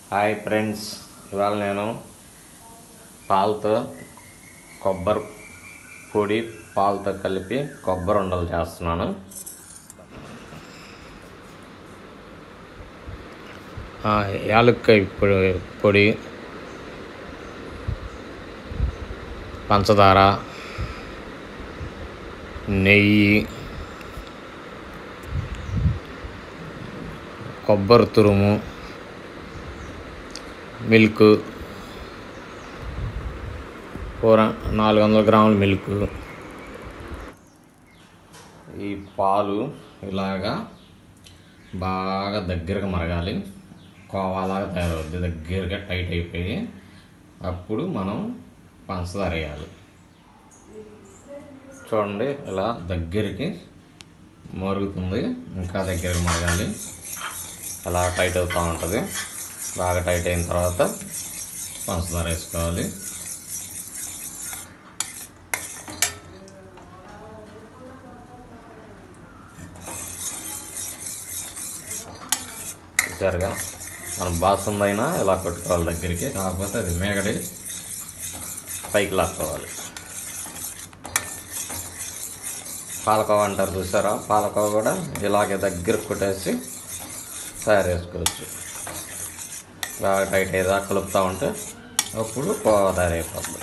Hi friends ఇవాళ నేను పాలతో కొబ్బరి పొడి పాలతో కలిపి కొబ్బరి ఉండలు చేస్తున్నాను ఆ, యాలక్కాయ పొడి పొడి పంచదార నెయ్యి కొబ్బరి తురుము మిల్క్ కూర నాలుగు వందల గ్రాముల మిల్క్ ఈ పాలు ఇలాగా బాగా దగ్గరగా మరగాలి కోవాలాగా తయారవుద్ది దగ్గరగా టైట్ అయిపోయి అప్పుడు మనం పంచదార వేయాలి చూడండి ఇలా దగ్గరికి మరుగుతుంది ఇంకా దగ్గరికి మరగాలి అలా టైట్ అవుతూ ఉంటుంది బాగా టైట్ అయిన తర్వాత పంచదార వేసుకోవాలి చూసారుగా మనం బాసుంది అయినా ఇలా కొట్టుకోవాలి దగ్గరికి కాకపోతే అది మేగడి పైకి లాక్కోవాలి పాలకోవ అంటారు చూసారా పాలకోవ కూడా ఇలాగే దగ్గర కొట్టేసి తయారు చేసుకోవచ్చు బాగా టైట్ అయ్యేదా కలుపుతూ ఉంటే అప్పుడు కోవా తయారైపోతుంది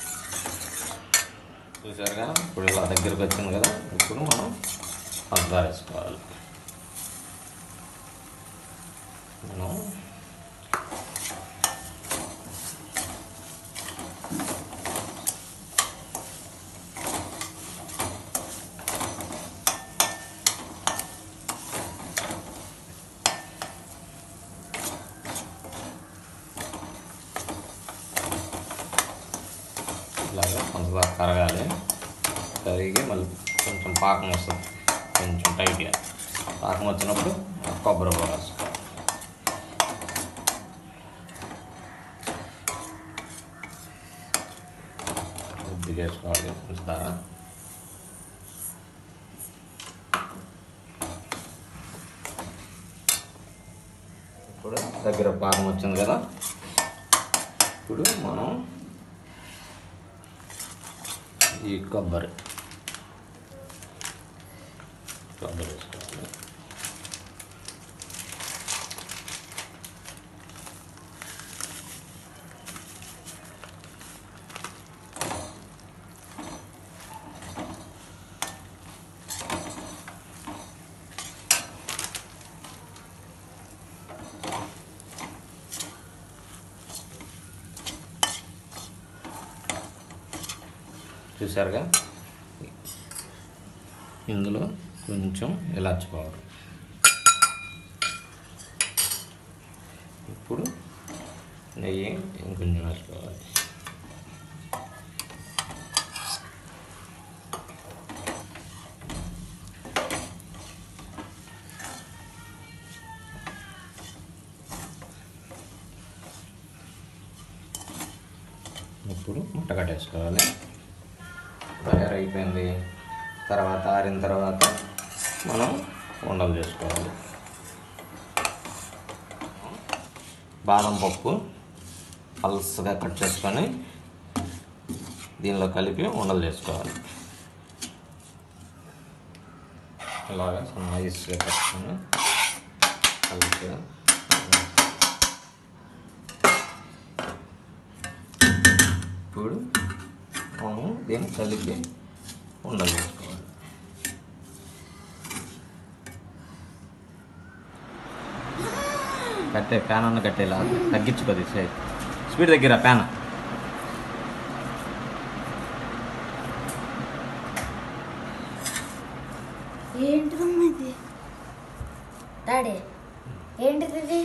చూసారుగా ఇప్పుడు ఇలా దగ్గరికి వచ్చింది కదా ఇప్పుడు మనం పంచదార వేసుకోవాలి మనం ఇలాగా పంచదార కరగాలి కరిగి మళ్ళీ కొంచెం పాకం వస్తుంది కొంచెం టైట్గా పాకం వచ్చినప్పుడు కొబ్బరి పొడి వేసుకోవాలి కొద్దిగా వేసుకోవాలి పంచదార ఇప్పుడు దగ్గర పాకం వచ్చింది కదా ఇప్పుడు మనం ఈ కొబ్బరి కొబ్బరి వేసుకోవాలి చూసారుగా ఇందులో కొంచెం ఇలాచి పౌడర్ ఇప్పుడు నెయ్యి ఇంకొంచెం వేసుకోవాలి ఇప్పుడు ముట్ట కట్టేసుకోవాలి తయారైపోయింది తర్వాత ఆరిన తర్వాత మనం ఉండలు చేసుకోవాలి బాదం పప్పు పల్సగా కట్ చేసుకొని దీనిలో కలిపి ఉండలు చేసుకోవాలి ఇలాగా నైస్గా కట్టుకొని కలిపి ఇప్పుడు మనం దీన్ని కలిపి ఉండలు చేసుకోవాలి కట్టే ఫ్యాన్ అన్న కట్టేలా తగ్గించుకోది స్పీడ్ దగ్గర ఫ్యాన్ ఏంటిదమ్మా ఇది డాడీ ఏంటిది ఇది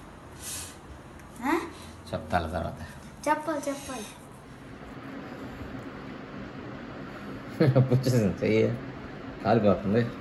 ఆ? చెప్తాల తర్వాత చెప్పాలి చెప్పాలి పుచ్చేసింది చెయ్యి కాలిపోతుంది